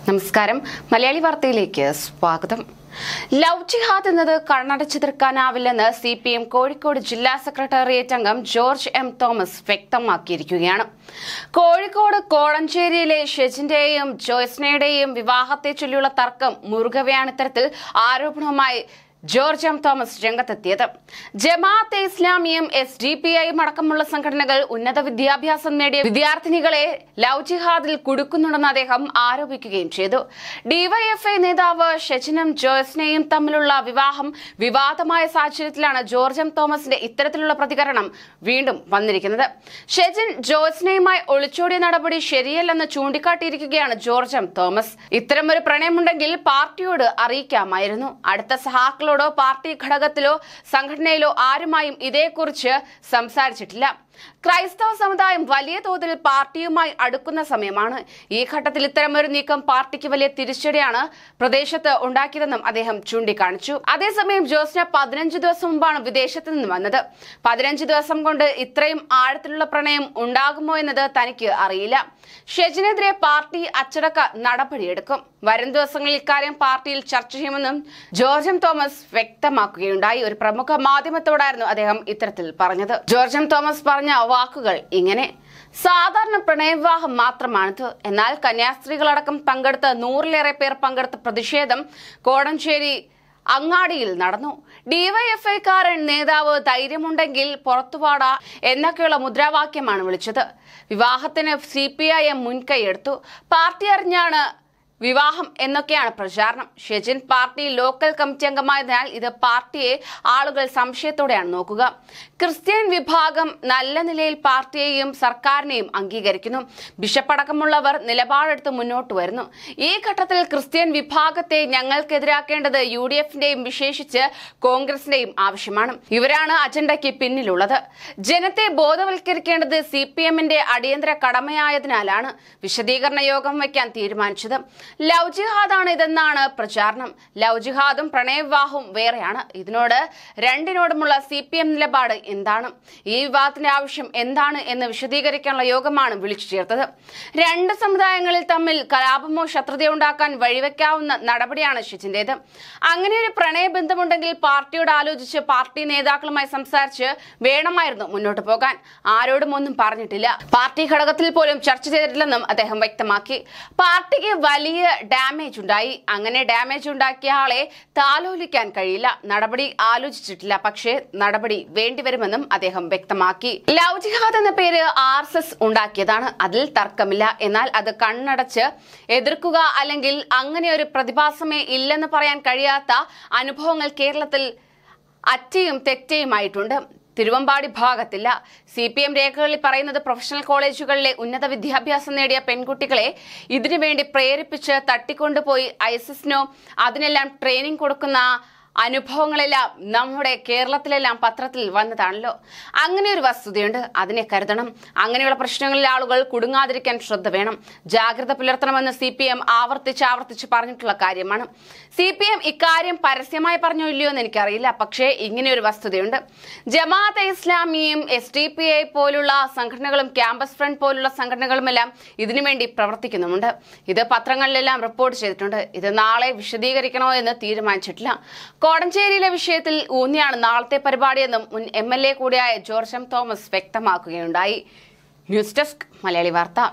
നമസ്കാരം മലയാളി വാർത്തയിലേക്ക് സ്വാഗതം ലവ് ജിഹാദ് എന്നത് കണ്ണടച്ചു തീർക്കാനാവില്ലെന്ന് സി പി എം കോഴിക്കോട് ജില്ലാ സെക്രട്ടേറിയറ്റ് അംഗം ജോർജ് എം തോമസ് വ്യക്തമാക്കിയിരിക്കുകയാണ് കോഴിക്കോട് കോളഞ്ചേരിയിലെ ഷെജിന്റെയും ജോയ്സ്നയുടെയും വിവാഹത്തെ ചൊല്ലിയുള്ള തർക്കം മുറുകവെയാണ് ഇത്തരത്തിൽ ആരോപണവുമായി ജോർജ് എം തോമസ് രംഗത്തെത്തിയത് ജമാഅത്തെ ഇസ്ലാമിയും എസ് ഡി പി ഐയും അടക്കമുള്ള സംഘടനകൾ ഉന്നത വിദ്യാഭ്യാസം നേടിയ വിദ്യാർത്ഥിനികളെ ലവ് ജിഹാദിൽ കുടുക്കുന്നുണ്ടെന്ന് അദ്ദേഹം ആരോപിക്കുകയും ചെയ്തു ഡിവൈഎഫ്ഐ നേതാവ് ഷെജിനും ജോയ്സിനെയും തമ്മിലുള്ള വിവാഹം വിവാദമായ സാഹചര്യത്തിലാണ് ജോർജ് എം തോമസിന്റെ ഇത്തരത്തിലുള്ള പ്രതികരണം വീണ്ടും വന്നിരിക്കുന്നത് ഷെജിൻ ജോയ്സിനെയുമായി ഒളിച്ചോടിയ നടപടി ശരിയല്ലെന്ന് ചൂണ്ടിക്കാട്ടിയിരിക്കുകയാണ് ജോർജ് എം തോമസ് ഇത്തരമൊരു പ്രണയമുണ്ടെങ്കിൽ പാർട്ടിയോട് അറിയിക്കാമായിരുന്നു അടുത്ത സഹാക്കളോടോ പാർട്ടി ഘടകത്തിലോ സംഘടനയിലോ ആരുമായും ഇതേക്കുറിച്ച് സംസാരിച്ചിട്ടില്ല ക്രൈസ്തവ സമുദായം വലിയ തോതിൽ പാർട്ടിയുമായി അടുക്കുന്ന സമയമാണ് ഈ ഘട്ടത്തിൽ ഇത്തരമൊരു നീക്കം പാർട്ടിക്ക് വലിയ തിരിച്ചടിയാണ് പ്രദേശത്ത് ഉണ്ടാക്കിയതെന്നും അദ്ദേഹം ചൂണ്ടിക്കാണിച്ചു അതേസമയം ജോസ്ന പതിനഞ്ച് ദിവസം മുമ്പാണ് വിദേശത്ത് നിന്ന് വന്നത് പതിനഞ്ച് ദിവസം കൊണ്ട് ഇത്രയും ആഴത്തിലുള്ള പ്രണയം ഉണ്ടാകുമോ എന്നത് തനിക്ക് അറിയില്ല ഷെജിനെതിരെ പാർട്ടി അച്ചടക്ക നടപടിയെടുക്കും വരും ദിവസങ്ങളിൽ ഇക്കാര്യം പാർട്ടിയിൽ ചർച്ച ചെയ്യുമെന്നും ജോർജ് എം തോമസ് വ്യക്തമാക്കുകയുണ്ടായി ഒരു പ്രമുഖ മാധ്യമത്തോടായിരുന്നു അദ്ദേഹം ഇത്തരത്തിൽ പറഞ്ഞത് ജോർജ് എം തോമസ് പറഞ്ഞ വാക്കുകൾ ഇങ്ങനെ സാധാരണ പ്രണയവിവാഹം മാത്രമാണിത് എന്നാൽ കന്യാസ്ത്രീകളടക്കം പങ്കെടുത്ത നൂറിലേറെ പേർ പങ്കെടുത്ത പ്രതിഷേധം കോടഞ്ചേരി അങ്ങാടിയിൽ നടന്നു ഡിവൈഎഫ്ഐക്കാരൻ നേതാവ് ധൈര്യമുണ്ടെങ്കിൽ പുറത്തുപാടാ എന്നൊക്കെയുള്ള മുദ്രാവാക്യമാണ് വിളിച്ചത് വിവാഹത്തിന് സി പി ഐ എം മുൻകൈയെടുത്തു പാർട്ടി അറിഞ്ഞാണ് വിവാഹം എന്നൊക്കെയാണ് പ്രചാരണം ഷെജിൻ പാർട്ടി ലോക്കൽ കമ്മിറ്റി അംഗമായതിനാൽ ഇത് പാർട്ടിയെ ആളുകൾ സംശയത്തോടെയാണ് നോക്കുക ക്രിസ്ത്യൻ വിഭാഗം നല്ല നിലയിൽ പാർട്ടിയെയും സർക്കാരിനെയും അംഗീകരിക്കുന്നു ബിഷപ്പ് അടക്കമുള്ളവർ നിലപാടെടുത്ത് മുന്നോട്ട് വരുന്നു ഈ ഘട്ടത്തിൽ ക്രിസ്ത്യൻ വിഭാഗത്തെ ഞങ്ങൾക്കെതിരാക്കേണ്ടത് യു ഡി എഫിന്റെയും വിശേഷിച്ച് കോൺഗ്രസിന്റെയും ആവശ്യമാണ് ഇവരാണ് അജണ്ടയ്ക്ക് പിന്നിലുള്ളത് ജനത്തെ ബോധവൽക്കരിക്കേണ്ടത് സി പി എമ്മിന്റെ അടിയന്തര കടമയായതിനാലാണ് വിശദീകരണ യോഗം വയ്ക്കാൻ തീരുമാനിച്ചത് ലവ് ജിഹാദാണ് ഇതെന്നാണ് പ്രചാരണം ലവ് ജിഹാദും പ്രണയവിവാഹവും വേറെയാണ് ഇതിനോട് രണ്ടിനോടുമുള്ള സി പി എം നിലപാട് എന്താണ് ഈ വിവാദത്തിന്റെ ആവശ്യം എന്താണ് എന്ന് വിശദീകരിക്കാനുള്ള യോഗമാണ് വിളിച്ചു ചേർത്തത് രണ്ട് സമുദായങ്ങളിൽ തമ്മിൽ കലാപമോ ശത്രുതയോ ഉണ്ടാക്കാൻ വഴിവെക്കാവുന്ന നടപടിയാണ് ഷിജിന്റേത് അങ്ങനെ ഒരു പ്രണയബന്ധമുണ്ടെങ്കിൽ പാർട്ടിയോട് ആലോചിച്ച് പാർട്ടി നേതാക്കളുമായി സംസാരിച്ച് വേണമായിരുന്നു മുന്നോട്ട് പോകാൻ ആരോടും ഒന്നും പറഞ്ഞിട്ടില്ല പാർട്ടി ഘടകത്തിൽ പോലും ചർച്ച ചെയ്തിട്ടില്ലെന്നും അദ്ദേഹം വ്യക്തമാക്കി പാർട്ടിക്ക് വലിയ ഡാമേജ് ഉണ്ടായി അങ്ങനെ ഡാമേജ് ഉണ്ടാക്കിയ ആളെ താലോലിക്കാൻ കഴിയില്ല നടപടി ആലോചിച്ചിട്ടില്ല പക്ഷേ നടപടി വേണ്ടിവരുമെന്നും അദ്ദേഹം വ്യക്തമാക്കി ലവ് ജിഹാദ് എന്ന പേര് ആർ എസ് എസ് ഉണ്ടാക്കിയതാണ് അതിൽ തർക്കമില്ല എന്നാൽ അത് കണ്ണടച്ച് എതിർക്കുക അല്ലെങ്കിൽ അങ്ങനെ ഒരു പ്രതിഭാസമേ ഇല്ലെന്ന് പറയാൻ കഴിയാത്ത അനുഭവങ്ങൾ കേരളത്തിൽ അറ്റയും തെറ്റയുമായിട്ടുണ്ട് തിരുവമ്പാടി ഭാഗത്തില്ല സി പി എം രേഖകളിൽ പറയുന്നത് പ്രൊഫഷണൽ കോളേജുകളിലെ ഉന്നത വിദ്യാഭ്യാസം നേടിയ പെൺകുട്ടികളെ ഇതിനുവേണ്ടി പ്രേരിപ്പിച്ച് തട്ടിക്കൊണ്ടുപോയി ഐസിസിനോ അതിനെല്ലാം ട്രെയിനിങ് കൊടുക്കുന്ന അനുഭവങ്ങളെല്ലാം നമ്മുടെ കേരളത്തിലെല്ലാം പത്രത്തിൽ വന്നതാണല്ലോ അങ്ങനെ ഒരു വസ്തുതയുണ്ട് അതിനെ കരുതണം അങ്ങനെയുള്ള പ്രശ്നങ്ങളിൽ ആളുകൾ കുടുങ്ങാതിരിക്കാൻ ശ്രദ്ധ വേണം ജാഗ്രത പുലർത്തണമെന്ന് സി പി എം ആവർത്തിച്ച് ആവർത്തിച്ച് പറഞ്ഞിട്ടുള്ള കാര്യമാണ് സി പി എം ഇക്കാര്യം പരസ്യമായി പറഞ്ഞോ ഇല്ലയോ എന്ന് എനിക്കറിയില്ല പക്ഷേ ഇങ്ങനെ ഒരു വസ്തുതയുണ്ട് ജമാഅത്തെ ഇസ്ലാമിയും എസ് ഡി പി ഐ പോലുള്ള സംഘടനകളും ക്യാമ്പസ് ഫ്രണ്ട് പോലുള്ള സംഘടനകളുമെല്ലാം ഇതിനുവേണ്ടി പ്രവർത്തിക്കുന്നുമുണ്ട് ഇത് പത്രങ്ങളിലെല്ലാം റിപ്പോർട്ട് ചെയ്തിട്ടുണ്ട് ഇത് നാളെ വിശദീകരിക്കണോ എന്ന് തീരുമാനിച്ചിട്ടില്ല കോടഞ്ചേരിയിലെ വിഷയത്തിൽ ഊന്നിയാണ് നാളത്തെ പരിപാടിയെന്നും മുൻ എം എൽ എ കൂടിയായ ജോർജ് എം തോമസ് വ്യക്തമാക്കുകയുണ്ടായി ന്യൂസ് ഡെസ്ക് മലയാളി വാർത്ത